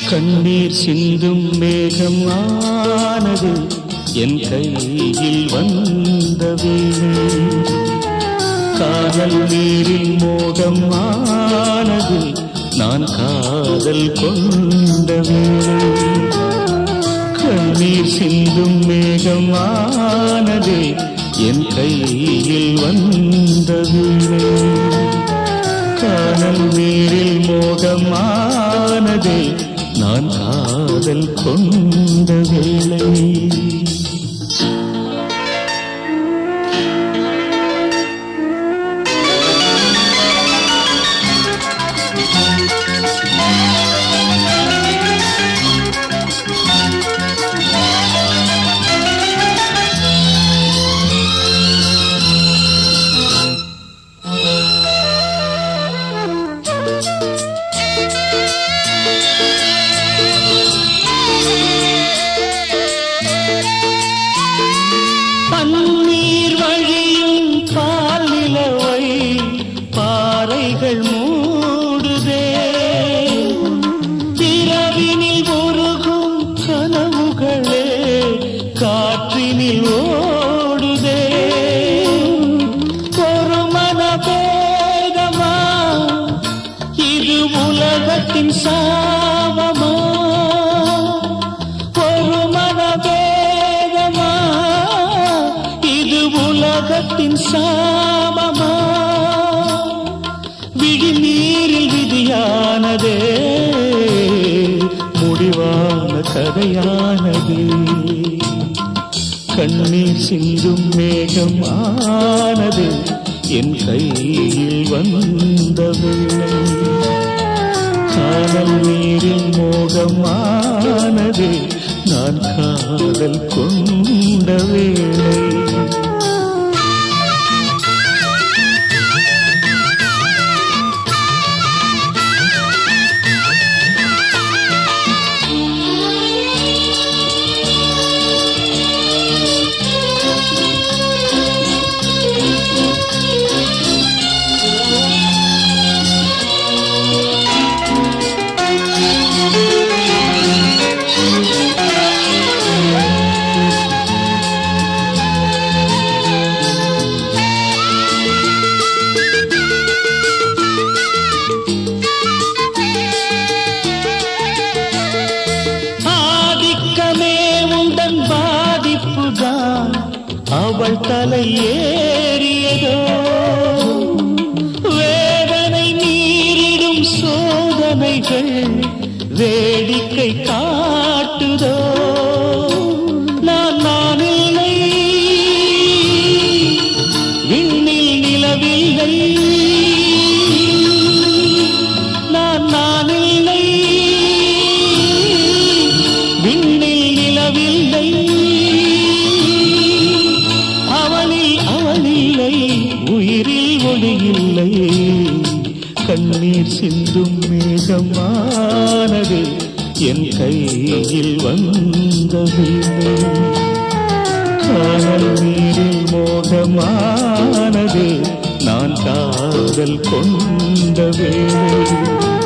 கண்ணீர் சிந்தும் மேகம் ஆனது என் கையில் வந்த வேளை காதல் நீரில் மோகம் ஆனது நான் காதல் கொண்ட வேளை கண்ணீர் சிந்தும் மேகம் ஆனது என் கையில் வந்த வேளை காணல் நீரில் மோகமானதே நான் காதல் கொண்ட வேளை பன்னீர் வழியும் பால் நிலவை பாறைகள் மூடுதே இரவினில் உருகும் கனவுகளே காற்றினில் ஓடுதே ஒரு மனபேதமா இது உலகத்தின் சாபமா ஒரு மனபேதமா இது உலகத்தின் சாபமா விழி நீரில் விதியானதே முடிவான கதையானது கண்ணீர் சிந்தும் மேகம் ஆனது என் கையில் வந்த வெள்ளை காதல் நீரில் மோகமானது நான் காதல் கொண்ட வேளை ஆதிக்கமே உந்தன் பாதிப்புதான் அவள் தலை ஏறியதோ வேதனை மீறிடும் சோதனைகள் வேடிக்கை காட்டுதோ நான் நான் இல்லை விண்ணில் நிலவில்லை நான் நான் இல்லை விண்ணில் நிலவில்லை அவளில் அவளில்லை உயிரில் ஒளியில்லை கண்ணீர் சிந்தும் மேகமானது என் கையில் வந்ததில்லை காணல் நீரில் மோகமானது நான் காதல் கொண்ட வேளை